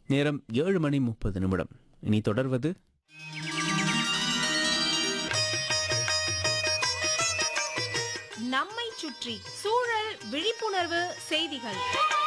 நேரம் ஏழு மணி முப்பது நிமிடம் இனி தொடர்வது நம்மை சுற்றி சூழல் விழிப்புணர்வு செய்திகள்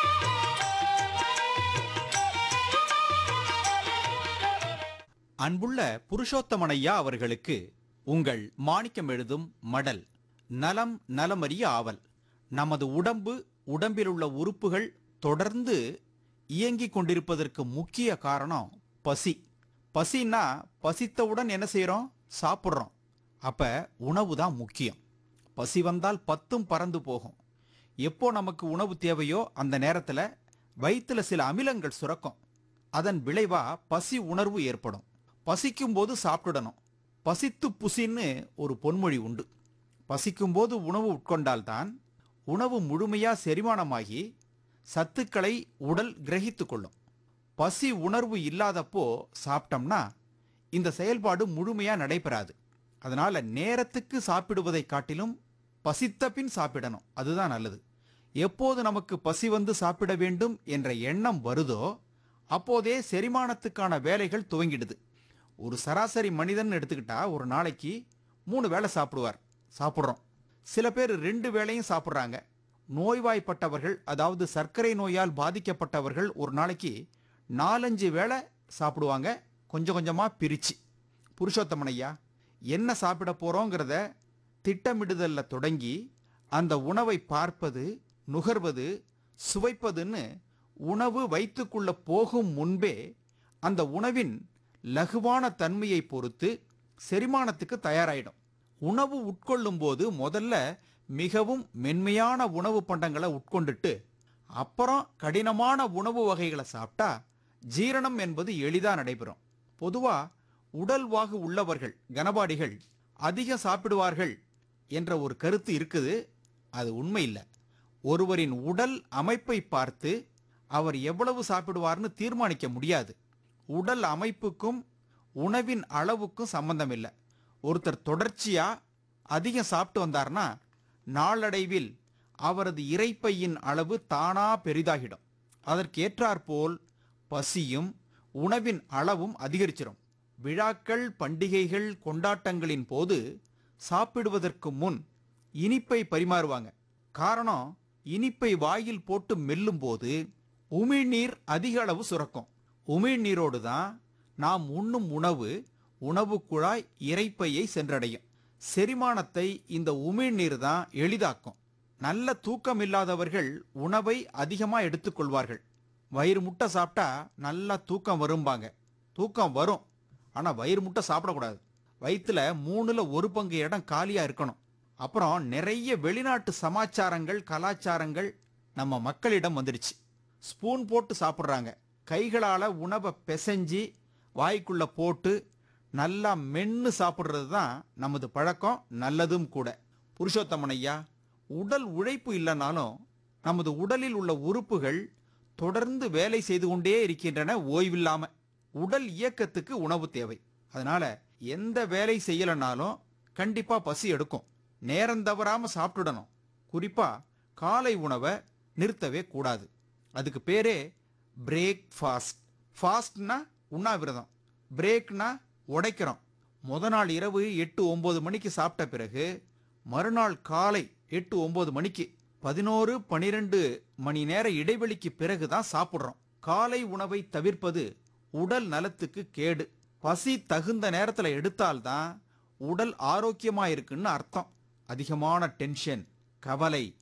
அன்புள்ள புருஷோத்தமனையா அவர்களுக்கு உங்கள் மாணிக்கம் எழுதும் மடல் நலம் நலமறிய ஆவல் நமது உடம்பு உடம்பிலுள்ள உறுப்புகள் தொடர்ந்து இயங்கிக் கொண்டிருப்பதற்கு முக்கிய காரணம் பசி பசின்னா பசித்தவுடன் என்ன செய்றோம் சாப்பிட்றோம் அப்ப உணவு தான் முக்கியம் பசி வந்தால் பத்தும் பறந்து போகும் எப்போ நமக்கு உணவு தேவையோ அந்த நேரத்துல வயிற்றுல சில அமிலங்கள் சுரக்கும் அதன் விளைவா பசி உணர்வு ஏற்படும் பசிக்கும் போது சாப்பிடணும் பசித்து புசின்னு ஒரு பொன்மொழி உண்டு பசிக்கும்போது உணவு உட்கொண்டால்தான் உணவு முழுமையா செரிமானமாகி சத்துக்களை உடல் கிரகித்துக் கொள்ளும் பசி உணர்வு இல்லாதப்போ சாப்பிட்டோம்னா இந்த செயல்பாடு முழுமையா நடைபெறாது அதனால நேரத்துக்கு சாப்பிடுவதை காட்டிலும் பசித்த பின் சாப்பிடணும் அதுதான் நல்லது எப்போது நமக்கு பசி வந்து சாப்பிட வேண்டும் என்ற எண்ணம் வருதோ அப்போதே செரிமானத்துக்கான வேலைகள் துவங்கிடுது ஒரு சராசரி மனிதன் எடுத்துக்கிட்டா ஒரு நாளைக்கு மூணு வேளை சாப்பிடுவார் சாப்பிட்றோம் சில பேர் ரெண்டு வேளையும் சாப்பிட்றாங்க நோய்வாய்ப்பட்டவர்கள் அதாவது சர்க்கரை நோயால் பாதிக்கப்பட்டவர்கள் ஒரு நாளைக்கு நாலஞ்சு வேளை சாப்பிடுவாங்க கொஞ்சம் கொஞ்சமாக பிரித்து புருஷோத்தமன் ஐயா என்ன சாப்பிட போகிறோங்கிறத திட்டமிடுதல்ல தொடங்கி அந்த உணவை பார்ப்பது நுகர்வது சுவைப்பதுன்னு உணவு வயிற்றுக்குள்ள போகும் முன்பே அந்த உணவின் லகுவான தன்மையை பொறுத்து செரிமானத்துக்கு தயாராயிடும் உணவு உட்கொள்ளும் போது முதல்ல மிகவும் மென்மையான உணவு பண்டங்களை உட்கொண்டுட்டு அப்புறம் கடினமான உணவு வகைகளை சாப்பிட்டா ஜீரணம் என்பது எளிதா நடைபெறும் பொதுவா உடல்வாகு உள்ளவர்கள் கனபாடிகள் அதிகம் சாப்பிடுவார்கள் என்ற ஒரு கருத்து இருக்குது அது உண்மை இல்லை ஒருவரின் உடல் அமைப்பை பார்த்து அவர் எவ்வளவு சாப்பிடுவார்னு தீர்மானிக்க முடியாது உடல் அமைப்புக்கும் உணவின் அளவுக்கும் சம்பந்தம் இல்லை ஒருத்தர் தொடர்ச்சியா அதிகம் சாப்பிட்டு வந்தார்னா நாளடைவில் அவரது இரைப்பையின் அளவு தானா பெரிதாகிடும் அதற்கேற்றாற்போல் பசியும் உணவின் அளவும் அதிகரிச்சிடும் விழாக்கள் பண்டிகைகள் கொண்டாட்டங்களின் போது சாப்பிடுவதற்கு முன் இனிப்பை பரிமாறுவாங்க காரணம் இனிப்பை வாயில் போட்டு மெல்லும்போது உமிழ்நீர் அதிக அளவு சுரக்கும் உமிழ்நீரோடு தான் நாம் உண்ணும் உணவு உணவு குழாய் இரைப்பையை சென்றடையும் செரிமானத்தை இந்த உமிழ்நீர் தான் எளிதாக்கும் நல்ல தூக்கம் இல்லாதவர்கள் உணவை அதிகமாக எடுத்துக்கொள்வார்கள் வயிறு முட்டை சாப்பிட்டா நல்லா தூக்கம் வரும்பாங்க தூக்கம் வரும் ஆனால் வயிறு முட்டை சாப்பிடக்கூடாது வயிற்றுல மூணுல ஒரு பங்கு இடம் காலியாக இருக்கணும் அப்புறம் நிறைய வெளிநாட்டு சமாச்சாரங்கள் கலாச்சாரங்கள் நம்ம மக்களிடம் வந்துடுச்சு ஸ்பூன் போட்டு சாப்பிட்றாங்க கைகளால் உணவை பிசைஞ்சு வாய்க்குள்ள போட்டு நல்லா மென்னு சாப்பிட்றது தான் நமது பழக்கம் நல்லதும் கூட புருஷோத்தமன் ஐயா உடல் உழைப்பு இல்லைனாலும் நமது உடலில் உள்ள உறுப்புகள் தொடர்ந்து வேலை செய்து கொண்டே இருக்கின்றன ஓய்வில்லாம உடல் இயக்கத்துக்கு உணவு தேவை அதனால எந்த வேலை செய்யலைனாலும் கண்டிப்பா பசி எடுக்கும் நேரம் தவறாம சாப்பிட்டுடணும் குறிப்பா காலை உணவை நிறுத்தவே கூடாது அதுக்கு பேரே பிரேக் ஃபாஸ்ட் ஃபாஸ்ட்னா உண்ணாவிரதம் பிரேக்னா உடைக்கிறோம் முத நாள் இரவு எட்டு ஒன்பது மணிக்கு சாப்பிட்ட பிறகு மறுநாள் காலை எட்டு ஒன்பது மணிக்கு பதினோரு பனிரெண்டு மணி நேர இடைவெளிக்கு பிறகு தான் சாப்பிட்றோம் காலை உணவை தவிர்ப்பது உடல் நலத்துக்கு கேடு பசி தகுந்த நேரத்தில் எடுத்தால்தான் உடல் ஆரோக்கியமா இருக்குன்னு அர்த்தம் அதிகமான டென்ஷன் கவலை